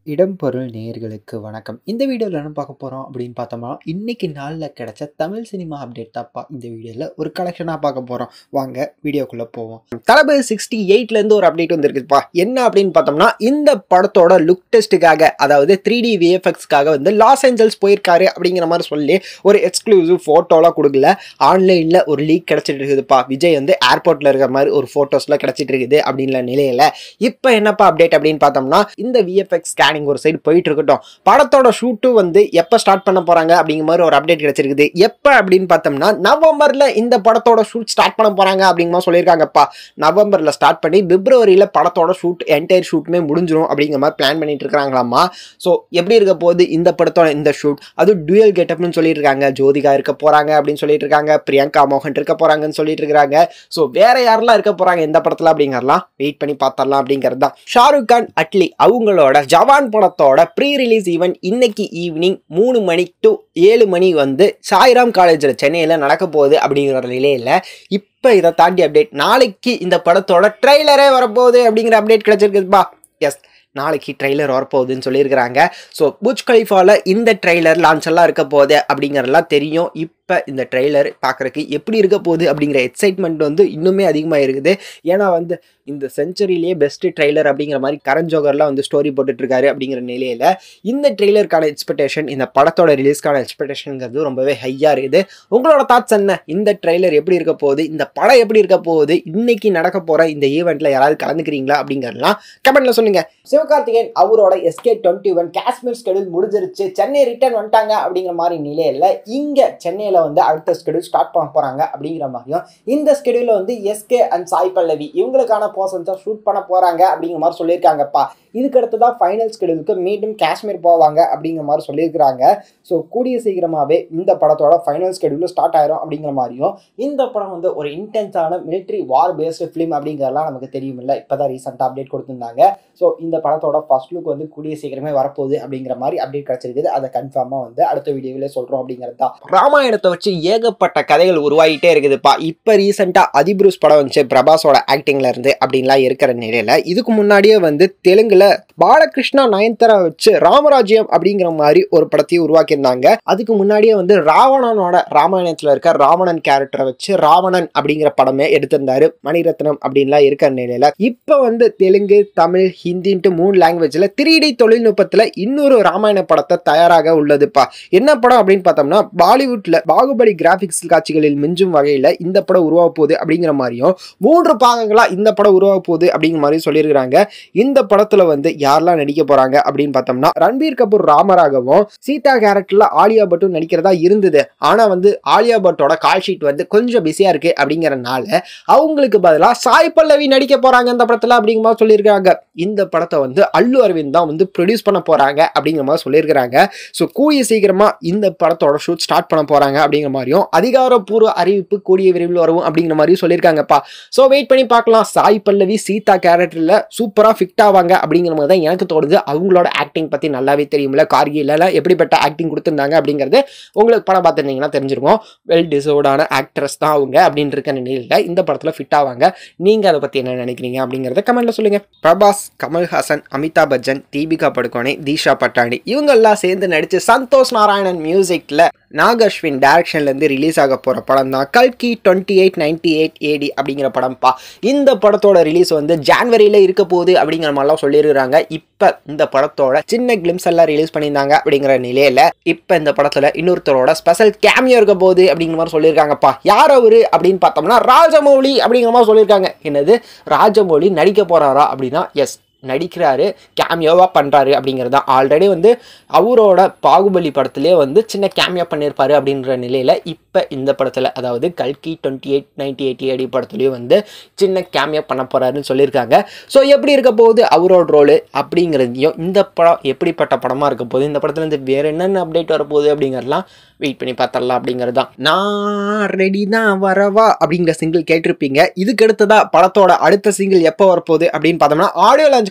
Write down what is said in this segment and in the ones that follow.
இடம் பொருள் நேயர்களுக்கு வணக்கம் இந்த வீடியோவில் என்ன பார்க்க போகிறோம் அப்படின்னு பார்த்தோம்னா இன்னைக்கு நாளில் கிடைச்ச தமிழ் சினிமா அப்டேட் தான்ப்பா இந்த வீடியோவில் ஒரு கலெக்ஷனாக பார்க்க போகிறோம் வாங்க வீடியோக்குள்ளே போவோம் தளபதி சிக்ஸ்டி எயிட்லேருந்து ஒரு அப்டேட் வந்திருக்குப்பா என்ன அப்படின்னு பார்த்தோம்னா இந்த படத்தோட லுக் டெஸ்ட்டுக்காக அதாவது த்ரீ டி விஎஃப்எக்ஸ்க்காக வந்து லாஸ் ஏஞ்சல்ஸ் போயிருக்காரு அப்படிங்கிற மாதிரி சொல்லி ஒரு எக்ஸ்க்ளூசிவ் ஃபோட்டோலாம் கொடுக்கல ஆன்லைனில் ஒரு லீக் கிடச்சிட்டு இருக்குதுப்பா விஜய் வந்து ஏர்போர்ட்டில் இருக்கிற மாதிரி ஒரு ஃபோட்டோஸ்லாம் கிடச்சிட்டு இருக்குது அப்படின்ற நிலையில் இப்போ என்னப்பா அப்டேட் அப்படின்னு பார்த்தோம்னா இந்த விஎஃப்எக்ஸ் ஸ்கேனிங் ஒரு சைடு போயிட்டு இருக்கட்டும் படத்தோட ஷூட்டும் வந்து எப்போ ஸ்டார்ட் பண்ண போறாங்க அப்படிங்கிற மாதிரி ஒரு அப்டேட் கிடைச்சிருக்குது எப்போ அப்படின்னு பார்த்தோம்னா நவம்பர்ல இந்த படத்தோட ஷூட் ஸ்டார்ட் பண்ண போறாங்க அப்படிங்கிற மாதிரி சொல்லியிருக்காங்கப்பா நவம்பர்ல ஸ்டார்ட் பண்ணி பிப்ரவரியில படத்தோட ஷூட் என்டையர் ஷூட்டுமே முடிஞ்சிடும் அப்படிங்கிற மாதிரி பிளான் பண்ணிட்டு இருக்காங்களாமா ஸோ எப்படி இருக்க போகுது இந்த படத்தோட இந்த ஷூட் அது டுயல் கெட்டப்னு சொல்லிட்டு இருக்காங்க ஜோதிகா இருக்க போறாங்க அப்படின்னு சொல்லிட்டு இருக்காங்க பிரியங்கா மோகன் இருக்க போறாங்கன்னு சொல்லிட்டு இருக்காங்க ஸோ வேற யாரெல்லாம் இருக்க போறாங்க இந்த படத்துல அப்படிங்கறலாம் வெயிட் பண்ணி பார்த்தரலாம் அப்படிங்கிறது தான் ஷாருக் கான் அட்லி அவங்களோட ஜவான் படத்தோட ப்ரீ ரிலீஸ் ஈவெண்ட் இன்னைக்கு ஈவினிங் மூணு மணி டு ஏழு மணி வந்து சாய்ராம் காலேஜில் சென்னையில் நடக்க போகுது அப்படிங்கிற நிலையில் இப்போ இதை தாண்டி அப்டேட் நாளைக்கு இந்த படத்தோட ட்ரெய்லரே வரப்போகுது அப்படிங்கிற அப்டேட் கிடைச்சிருக்குதுப்பா எஸ் நாளைக்கு ட்ரெய்லர் வரப்போகுதுன்னு சொல்லியிருக்கிறாங்க ஸோ புஜ் கலிஃபாவில் இந்த ட்ரெய்லர் லான்ச் எல்லாம் இருக்க போகுது அப்படிங்கிறதெல்லாம் தெரியும் இப்போ இந்த ட்ரெய்லர் பார்க்குறக்கு எப்படி இருக்க போகுது அப்படிங்கிற எக்ஸைட்மெண்ட் வந்து இன்னுமே அதிகமாக இருக்குது ஏன்னா வந்து இந்த செஞ்சுரியிலேயே பெஸ்ட் ட்ரெய்லர் அப்படிங்கிற மாதிரி கரண் ஜோகர்லாம் வந்து ஸ்டோரி போட்டுட்ருக்காரு அப்படிங்கிற நிலையில் இந்த ட்ரெய்லருக்கான எக்ஸ்பெக்டேஷன் இந்த படத்தோட ரிலீஸ்க்கான எக்ஸ்பெக்டேஷனுங்கிறது ரொம்பவே ஹையாக இருக்குது உங்களோட தாட்ஸ் என்ன இந்த ட்ரெய்லர் எப்படி இருக்க போகுது இந்த படம் எப்படி இருக்க போகுது இன்னைக்கு நடக்க போகிற இந்த ஈவெண்ட்டில் யாராவது கலந்துக்கிறீங்களா அப்படிங்கிறதெல்லாம் கமெண்ட்டில் சொல்லுங்கள் சிவகார்த்திகேயன் அவரோட SK twenty one Kashmir schedule முடிஞ்சிருச்சு சென்னை ரிட்டர்ன் வந்துட்டாங்க அப்படிங்கிற மாதிரி நிலையில் இங்கே சென்னையில் வந்து அடுத்த ஸ்கெடியூல் ஸ்டார்ட் பண்ண போகிறாங்க அப்படிங்கிற மாதிரியும் இந்த ஸ்கெடியூலில் வந்து எஸ்கே அண்ட் சாய் பல்லவி இவங்களுக்கான போர்ஷன்ஸை ஷூட் பண்ண போகிறாங்க அப்படிங்கிற மாதிரி சொல்லியிருக்காங்கப்பா இதுக்கு அடுத்ததான் ஃபைனல் ஸ்கெடியூலுக்கு மீண்டும் காஷ்மீர் போவாங்க அப்படிங்கிற மாதிரி சொல்லியிருக்கிறாங்க ஸோ கூடிய சீக்கிரமாகவே இந்த படத்தோட ஃபைனல் ஸ்கெடியூல் ஸ்டார்ட் ஆயிரும் அப்படிங்கிற மாதிரியும் இந்த படம் வந்து ஒரு இன்டென்ஸான மிலிட்ரி வார் பேஸ்டு ஃபிலிம் அப்படிங்கிறதெல்லாம் நமக்கு தெரியும் இல்லை இப்போ தான் ரீசெண்டாக அப்டேட் கொடுத்துருந்தாங்க ஸோ இந்த படத்தோட ஃபர்ஸ்ட் லுக் வந்து கூடிய சீக்கிரமே வரப்போகுது அப்படிங்கிற மாதிரி அப்டேட் கிடச்சிருக்குது அதை கன்ஃபார்மாக வந்து அடுத்த வீடியோவிலே சொல்கிறோம் அப்படிங்கிறது தான் ராமாயணத்தை வச்சு ஏகப்பட்ட கதைகள் உருவாகிட்டே இருக்குதுப்பா இப்போ ரீசெண்டாக அதிபுருஸ் படம் வந்துச்சு பிரபாஸோட ஆக்டிங்ல இருந்து அப்படின்லாம் இருக்கிற நிலையில் இதுக்கு முன்னாடியே வந்து தெலுங்குல பாலகிருஷ்ணா நயன்தாரா வச்சு ராமராஜ்யம் அப்படிங்கிற மாதிரி ஒரு படத்தையும் உருவாக்கியிருந்தாங்க அதுக்கு முன்னாடியே வந்து ராவணனோட ராமாயணத்தில் இருக்க ராவணன் கேரக்டரை வச்சு ராவணன் அப்படிங்கிற படமே எடுத்திருந்தாரு மணிரத்னம் அப்படின்லாம் இருக்கிற நிலையில இப்போ வந்து தெலுங்கு தமிழ் ஹிந்தின்ட்டு மூணு லாங்குவேஜில் த்ரீ டி தொழில்நுட்பத்தில் இன்னொரு ராமாயண படத்தை தயாராக உள்ளதுப்பா என்ன படம் அப்படின்னு பார்த்தோம்னா பாலிவுட்ல பாகுபலி கிராபிக்ஸ் காட்சிகளில் மிஞ்சும் வகையில் இந்த படம் உருவாக போகுது அப்படிங்கிற மாதிரியும் மூன்று பாகங்களா இந்த படம் உருவாக போகுது அப்படிங்கிற மாதிரி சொல்லியிருக்கிறாங்க இந்த படத்துல வந்து யாரெல்லாம் நடிக்க போறாங்க அப்படின்னு பார்த்தோம்னா ரன்பீர் கபூர் ராமராகவும் சீதா கேரக்டர்ல ஆலியா பட்டும் நடிக்கிறதா இருந்தது ஆனா வந்து ஆலியா பட்டோட கால் ஷீட் வந்து கொஞ்சம் பிஸியா இருக்கு அப்படிங்கறனால அவங்களுக்கு பதிலாக சாய் பல்லவி நடிக்க போறாங்க இந்த படத்துல அப்படிங்கிற மாதிரி சொல்லியிருக்காங்க இந்த படத்தை வந்து அல்லு அரவிந்த் தான் வந்து ப்ரொடியூஸ் பண்ண போறாங்க அப்படிங்கிற மாதிரி சொல்லியிருக்கிறாங்க ஸோ கூடிய சீக்கிரமா இந்த படத்தோட ஷூட் ஸ்டார்ட் பண்ண போறாங்க அப்படிங்கிற மாதிரியும் அதிகாரப்பூர்வ அறிவிப்பு கூடிய விரைவில் வரும் அப்படிங்கிற மாதிரியும் சொல்லியிருக்காங்கப்பா ஸோ வெயிட் பண்ணி பார்க்கலாம் சாய் பல்லவி சீதா கேரக்டரில் சூப்பராக ஃபிட் ஆவாங்க அப்படிங்கிற மாதிரி தான் எனக்கு தோணுது அவங்களோட ஆக்டிங் பற்றி நல்லாவே தெரியும்ல கார்கிலெலாம் எப்படிப்பட்ட ஆக்டிங் கொடுத்துருந்தாங்க அப்படிங்கிறது உங்களுக்கு படம் பார்த்துருந்தீங்கன்னா தெரிஞ்சிருக்கும் வெல் டிசர்வ்டான ஆக்ட்ரஸ் தான் அவங்க அப்படின்னு இருக்க நிலையில் இந்த படத்தில் ஃபிட் ஆவாங்க நீங்கள் அதை பற்றி என்ன நினைக்கிறீங்க அப்படிங்கிறத கமெண்ட்டில் சொல்லுங்கள் பிரபாஸ் கமல்ஹாசன் அமிதாப் பச்சன் தீபிகா படுகோனே தீஷா பட்டாணி இவங்கெல்லாம் சேர்ந்து நடித்து சந்தோஷ் நாராயணன் மியூசிக்கில் நாக் அஸ்வின் டேரக்ஷன்லேருந்து ரிலீஸ் ஆக போகிற படம் தான் கல்கி twenty eight ninety eight AD அப்படிங்கிற படம்ப்பா இந்த படத்தோட ரிலீஸ் வந்து ஜான்வரியில் இருக்க போகுது அப்படிங்கிற மாதிரிலாம் சொல்லியிருக்கிறாங்க இப்போ இந்த படத்தோட சின்ன கிளிம்ஸ் எல்லாம் ரிலீஸ் பண்ணியிருந்தாங்க அப்படிங்கிற நிலையில் இப்போ இந்த படத்தில் இன்னொருத்தரோட ஸ்பெஷல் கேமியோ இருக்க போகுது அப்படிங்கிற மாதிரி சொல்லியிருக்காங்கப்பா யார் அவரு அப்படின்னு பார்த்தோம்னா ராஜமௌலி அப்படிங்கிற மாதிரி சொல்லியிருக்காங்க என்னது ராஜமௌலி நடிக்க போகிறாரா அப்படின்னா எஸ் நடிக்கிறாரு கேமியோவாக பண்ணுறாரு அப்படிங்கிறது தான் ஆல்ரெடி வந்து அவரோட பாகுபலி படத்துலேயே வந்து சின்ன கேமியோ பண்ணியிருப்பாரு அப்படின்ற நிலையில் இப்போ இந்த படத்தில் அதாவது கல்கி twenty eight ninety eighty AD படத்துலேயும் வந்து சின்ன கேமியோ பண்ண போகிறாருன்னு சொல்லியிருக்காங்க ஸோ எப்படி இருக்க போகுது அவரோட ரோலு அப்படிங்கிறதையும் இந்த படம் எப்படிப்பட்ட படமாக இருக்க போகுது இந்த படத்துலேருந்து வேறு என்னென்ன அப்டேட் வரப்போகுது அப்படிங்கிறதெல்லாம் வெயிட் பண்ணி பார்த்தரலாம் அப்படிங்கிறது தான் நான் ரெடி தான் வரவா அப்படிங்கிற சிங்கிள் கேட்டிருப்பீங்க இதுக்கு அடுத்ததா படத்தோட அடுத்த சிங்கிள் எப்போ வரப்போகுது அப்படின்னு பார்த்தோம்னா ஆடியோ லான்ச்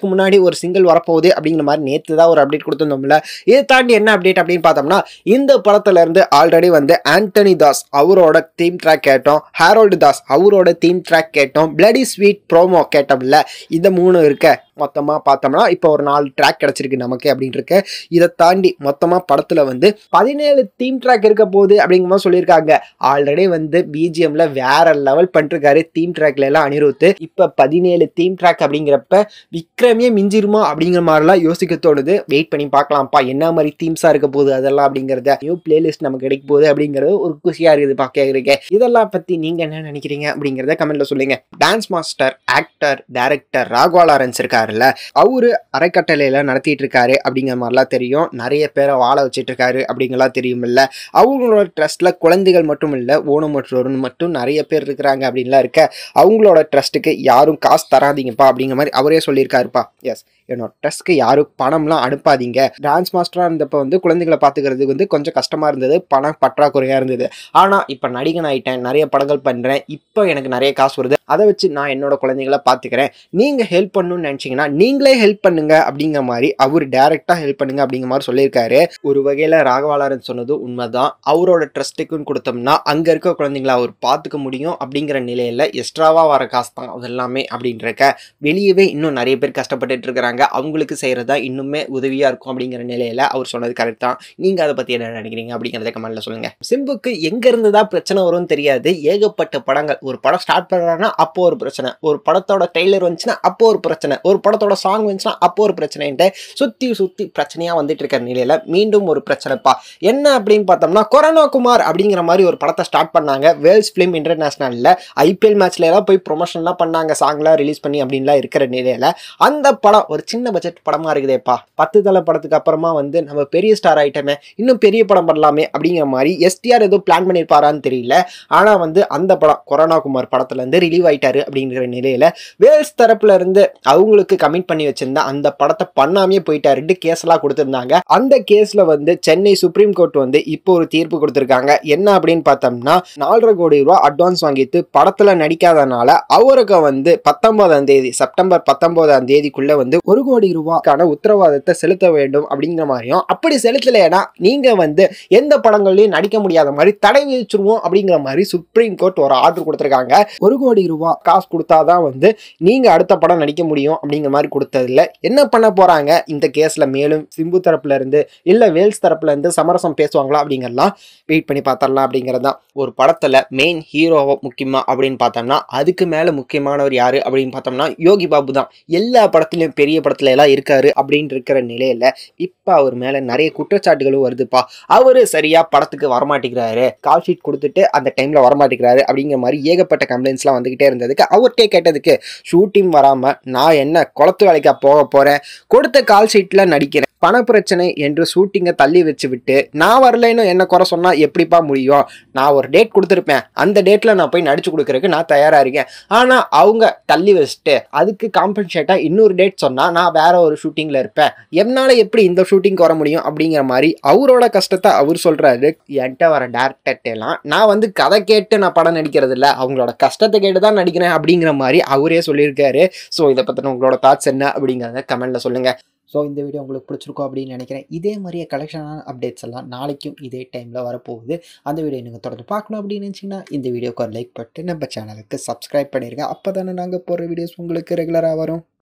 மாதத்துக்கு முன்னாடி ஒரு சிங்கிள் வரப்போகுது அப்படிங்கிற மாதிரி நேற்று தான் ஒரு அப்டேட் கொடுத்துருந்தோம்ல இதை தாண்டி என்ன அப்டேட் அப்படின்னு பார்த்தோம்னா இந்த படத்துல இருந்து ஆல்ரெடி வந்து ஆண்டனி தாஸ் அவரோட தீம் ட்ராக் கேட்டோம் ஹாரோல்டு தாஸ் அவரோட தீம் ட்ராக் கேட்டோம் பிளடி ஸ்வீட் ப்ரோமோ கேட்டோம்ல இந்த மூணு இருக்க மொத்தமாக பார்த்தோம்னா இப்போ ஒரு நாலு ட்ராக் கிடச்சிருக்கு நமக்கு அப்படின்னு இருக்கு இதை தாண்டி மொத்தமாக படத்தில் வந்து பதினேழு தீம் ட்ராக் இருக்க போகுது அப்படிங்கிற மாதிரி சொல்லியிருக்காங்க ஆல்ரெடி வந்து பிஜிஎம்ல வேற லெவல் பண்ணிருக்காரு தீம் ட்ராக்ல எல்லாம் அனிருத்து இப்போ பதினேழு தீம் ட்ராக் அப்படிங்கிறப்ப விக்ரமே மிஞ்சிருமா அப்படிங்கிற மாதிரிலாம் யோசிக்க தோணுது வெயிட் பண்ணி பார்க்கலாம்ப்பா என்ன மாதிரி தீம்ஸாக இருக்க போகுது அதெல்லாம் அப்படிங்கிறத நியூ பிளேலிஸ்ட் நமக்கு கிடைக்க போகுது அப்படிங்கிறது ஒரு குஷியாக இருக்குது பார்க்க இருக்கு இதெல்லாம் பற்றி நீங்கள் என்ன நினைக்கிறீங்க அப்படிங்கிறத கமெண்ட்ல சொல்லுங்க dance master actor director Raghava Lawrence இருக்காருல்ல அவரு அறக்கட்டளையில நடத்திட்டு இருக்காரு அப்படிங்கிற மாதிரிலாம் தெரியும் நிறைய பேரை வாழ வச்சிட்டு இருக்காரு அப்படிங்கலாம் தெரியுமில்ல அவங்களோட ட்ரஸ்ட்ல குழந்தைகள் மட்டும் இல்லை ஊனமுற்றோர் மட்டும் நிறைய பேர் இருக்கிறாங்க அப்படின்லாம் இருக்க அவங்களோட ட்ரஸ்ட்டுக்கு யாரும் காசு தராதீங்கப்பா அப்படிங்கிற மாதிரி அவரே சொல்லியிருக்காருப்பா எஸ் என்னோட ட்ரஸ்ட்க்கு யாரும் பணம்லாம் அனுப்பாதீங்க டான்ஸ் மாஸ்டராக இருந்தப்போ வந்து குழந்தைகளை பார்த்துக்கிறதுக்கு வந்து கொஞ்சம் கஷ்டமாக இருந்தது பணம் பற்றாக்குறையாக இருந்தது ஆனால் இப்போ நடிகன் ஆயிட்டேன் நிறைய படங்கள் பண்ணுறேன் இப்போ எனக்கு நிறைய காசு வருது அதை வச்சு நான் என்னோட குழந்தைகளை பார்த்துக்கிறேன் நீங்கள் ஹெல்ப் பண்ணணும்னு நினச்சிங்கன்னா நீங்களே ஹெல்ப் பண்ணுங்க அப்படிங்கிற மாதிரி அவர் டேரெக்டாக ஹெல்ப் பண்ணுங்க அப்படிங்கிற மாதிரி சொல்லியிருக்காரு ஒரு வகையில் ராகவாளரன் சொன்னது உண்மைதான் அவரோட ட்ரஸ்ட்டுக்குன்னு கொடுத்தோம்னா அங்கே இருக்க குழந்தைங்களை அவர் பார்த்துக்க முடியும் அப்படிங்கிற நிலையில் எக்ஸ்ட்ராவாக வர காசு தான் அது எல்லாமே அப்படின்றக்க வெளியவே இன்னும் நிறைய பேர் கஷ்டப்பட்டுட்டு இருக்கிறாங்க அவங்களுக்கு செய்கிறதா இன்னுமே உதவியாக இருக்கும் அப்படிங்கிற நிலையில் அவர் சொன்னது கரெக்ட் தான் நீங்கள் அதை பற்றி என்ன நினைக்கிறீங்க அப்படிங்கிறத கமெண்ட்டில் சொல்லுங்கள் சிம்புக்கு எங்கேருந்து தான் பிரச்சனை வரும்னு தெரியாது ஏகப்பட்ட படங்கள் ஒரு படம் ஸ்டார்ட் பண்ணுறாங்கன்னா அப்போ ஒரு பிரச்சனை ஒரு படத்தோட ட்ரெய்லர் வந்துச்சுன்னா அப்போ ஒரு பிரச்சனை ஒரு படத்தோட சாங் வந்துச்சுன்னா அப்போ ஒரு பிரச்சனைன்ட்டு சுற்றி சுற்றி பிரச்சனையாக வந்துட்டு இருக்கிற நிலையில் மீண்டும் ஒரு பிரச்சனைப்பா என்ன அப்படின்னு பார்த்தோம்னா கொரோனா குமார் அப்படிங்கிற மாதிரி ஒரு படத்தை ஸ்டார்ட் பண்ணாங்க வேர்ல்ஸ் ஃபிலிம் இன்டர்நேஷனலில் ஐபிஎல் மேட்ச்ல எல்லாம் போய் ப்ரொமோஷன்லாம் பண்ணாங்க சாங்லாம் ரிலீஸ் பண்ணி அப்படின்லாம் இருக்கிற நிலையில் அந்த படம் ஒரு சின்ன பட்ஜெட் படமாக இருக்குதேப்பா பத்து தலை படத்துக்கு அப்புறமா வந்து நம்ம பெரிய ஸ்டார் ஐட்டமே இன்னும் பெரிய படம் பண்ணலாமே அப்படிங்கிற மாதிரி எஸ்டிஆர் ஏதோ பிளான் பண்ணியிருப்பாரான்னு தெரியல ஆனால் வந்து அந்த படம் கொரோனா குமார் படத்துலேருந்து ரிலீவ் ஆயிட்டாரு அப்படிங்கிற நிலையில் வேல்ஸ் தரப்புல இருந்து அவங்களுக்கு கமிட் பண்ணி வச்சிருந்த அந்த படத்தை பண்ணாமே போயிட்டாருட்டு கேஸ்லாம் கொடுத்துருந்தாங்க அந்த கேஸில் வந்து சென்னை சுப்ரீம் கோர்ட் வந்து இப்போ ஒரு தீர்ப்பு கொடுத்துருக்காங்க என்ன அப்படின்னு பார்த்தோம்னா நாலரை கோடி ரூபா அட்வான்ஸ் வாங்கிட்டு படத்தில் நடிக்காதனால அவருக்கு வந்து பத்தொன்பதாம் தேதி செப்டம்பர் பத்தொன்பதாம் தேதிக்குள்ள வந்து ஒரு கோடி ரூபாய்க்கான உத்தரவாதத்தை செலுத்த வேண்டும் அப்படிங்கிற மாதிரியும் அப்படி செலுத்தலைன்னா நீங்க வந்து எந்த படங்கள்லையும் நடிக்க முடியாத மாதிரி தடை விதிச்சிருவோம் அப்படிங்கிற மாதிரி சுப்ரீம் கோர்ட் ஒரு ஆர்டர் கொடுத்துருக்காங்க ஒரு கோடி ரூபாய் காசு கொடுத்தாதான் வந்து நீங்க அடுத்த படம் நடிக்க முடியும் அப்படிங்கிற மாதிரி கொடுத்ததுல என்ன பண்ண போறாங்க இந்த கேஸ்ல மேலும் சிம்பு தரப்புல இருந்து இல்ல வேல்ஸ் தரப்புல இருந்து சமரசம் பேசுவாங்களா அப்படிங்கறதெல்லாம் வெயிட் பண்ணி பார்த்தரலாம் அப்படிங்கிறது தான் ஒரு படத்துல மெயின் ஹீரோவை முக்கியமா அப்படின்னு பார்த்தோம்னா அதுக்கு மேல முக்கியமானவர் யாரு அப்படின்னு பார்த்தோம்னா யோகி பாபு தான் எல்லா படத்துலயும் பெரிய படத்துல எல்லாம் இருக்காரு அப்படின்னு இருக்கிற நிலையில இப்ப அவர் மேல நிறைய குற்றச்சாட்டுகளும் வருதுப்பா அவரு சரியா படத்துக்கு வரமாட்டேங்கிறாரு கால் ஷீட் கொடுத்துட்டு அந்த டைம்ல வரமாட்டேங்கிறாரு அப்படிங்கிற மாதிரி ஏகப்பட்ட கம்ப்ளைண்ட்ஸ்லாம் வந்துகிட்டே இருந்ததுக்கு அவர்கிட்டே கேட்டதுக்கு ஷூட்டிங் வராம நான் என்ன குளத்து வேலைக்கா போக போறேன் கொடுத்த கால் ஷீட்ல நடிக்கிறேன் பணப்பிரச்சனை என்று ஷூட்டிங்கை தள்ளி வச்சு விட்டு நான் வரலைன்னு என்ன குறை சொன்னால் எப்படிப்பா முடியும் நான் ஒரு டேட் கொடுத்துருப்பேன் அந்த டேட்டில் நான் போய் நடிச்சு கொடுக்குறதுக்கு நான் தயாராக இருக்கேன் ஆனால் அவங்க தள்ளி வச்சுட்டு அதுக்கு காம்பன்சேட்டாக இன்னொரு டேட் சொன்னால் நான் வேற ஒரு ஷூட்டிங்கில் இருப்பேன் என்னால் எப்படி இந்த ஷூட்டிங்க்கு வர முடியும் அப்படிங்கிற மாதிரி அவரோட கஷ்டத்தை அவர் சொல்கிறாரு என்கிட்ட வர டேரக்டர்ட்டெல்லாம் நான் வந்து கதை கேட்டு நான் படம் நடிக்கிறது இல்லை அவங்களோட கஷ்டத்தை கேட்டு தான் நடிக்கிறேன் அப்படிங்கிற மாதிரி அவரே சொல்லியிருக்காரு ஸோ இதை பற்றின உங்களோட தாட்ஸ் என்ன அப்படிங்கிறத கமெண்ட்டில் சொல்லுங்கள் ஸோ இந்த வீடியோ உங்களுக்கு பிடிச்சிருக்கோம் அப்படின்னு நினைக்கிறேன் இதே மாதிரியே கலெக்ஷனான அப்டேட்ஸ் எல்லாம் நாளைக்கும் இதே டைமில் வரப்போகுது அந்த வீடியோ நீங்கள் தொடர்ந்து பார்க்கணும் அப்படின்னு நினச்சிங்கன்னா இந்த வீடியோக்கு ஒரு லைக் பண்ணிட்டு நம்ம சேனலுக்கு சப்ஸ்கிரைப் பண்ணிடுங்க அப்போ தானே நாங்கள் போகிற வீடியோஸ் உங்களுக்கு ரெகுலராக வரும்